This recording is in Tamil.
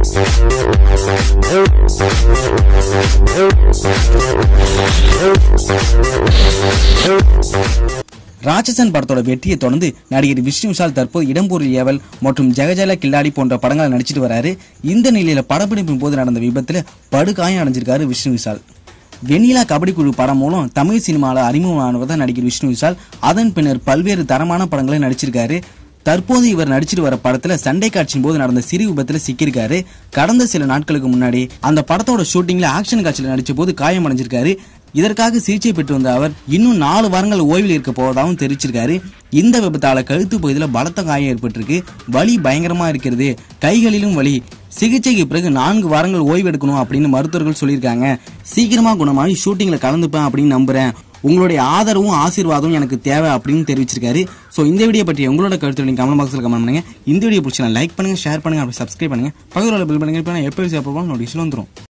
ராட்சசன் படத்தோட வெற்றியை தொடர்ந்து நடிகர் விஷ்ணு விஷால் தற்போது இடம்பொருள் ஏவல் மற்றும் ஜெகஜல கில்லாடி போன்ற படங்களை நடிச்சிட்டு வராரு இந்த நிலையில படப்பிடிப்பின் போது நடந்த விபத்துல படுகாயம் அடைஞ்சிருக்காரு விஷ்ணு விஷால் வெண்ணிலா கபடி குழு படம் மூலம் தமிழ் சினிமாவில் அறிமுகமானவர் தான் நடிகர் விஷ்ணு விஷால் அதன் பின்னர் பல்வேறு தரமான படங்களை நடிச்சிருக்காரு தற்போது இவர் நடிச்சிட்டு வர படத்துல சண்டை காட்சியின் போது நடந்த சிறு விபத்துல சிக்கியிருக்காரு கடந்த சில நாட்களுக்கு முன்னாடி அந்த படத்தோட ஷூட்டிங்ல ஆக்ஷன் காட்சியில நடிச்ச போது காயம் அடைஞ்சிருக்காரு இதற்காக சிகிச்சை பெற்று வந்த அவர் இன்னும் நாலு வாரங்கள் ஓய்வில் இருக்க போவதாகவும் தெரிவிச்சிருக்காரு இந்த விபத்தால கழுத்து பகுதியில் பலத்த காயம் ஏற்பட்டிருக்கு வலி பயங்கரமா இருக்கிறது கைகளிலும் வலி சிகிச்சைக்கு பிறகு நான்கு வாரங்கள் ஓய்வு எடுக்கணும் அப்படின்னு மருத்துவர்கள் சொல்லியிருக்காங்க சீக்கிரமா குணமாகி ஷூட்டிங்ல கலந்துப்பேன் அப்படின்னு நம்புறேன் உங்களுடைய ஆதரவும் ஆசீர்வாதமும் எனக்கு தேவை அப்படின்னு தெரிவிச்சிருக்காரு ஸோ இந்த வீடியோ பற்றி உங்களோட கருத்து நீங்க கமெண்ட் பாக்ஸில் கமெண்ட் பண்ணுங்க இந்த வீடியோ பிடிச்சா லைக் பண்ணுங்க ஷேர் பண்ணுங்க அப்படி சப்ஸ்கிரைப் பண்ணுங்க பக்கத்தில் உள்ள பில் பண்ணுங்க இப்போ எப்போ நோட்டிஃபிகேஷன் வந்துடும்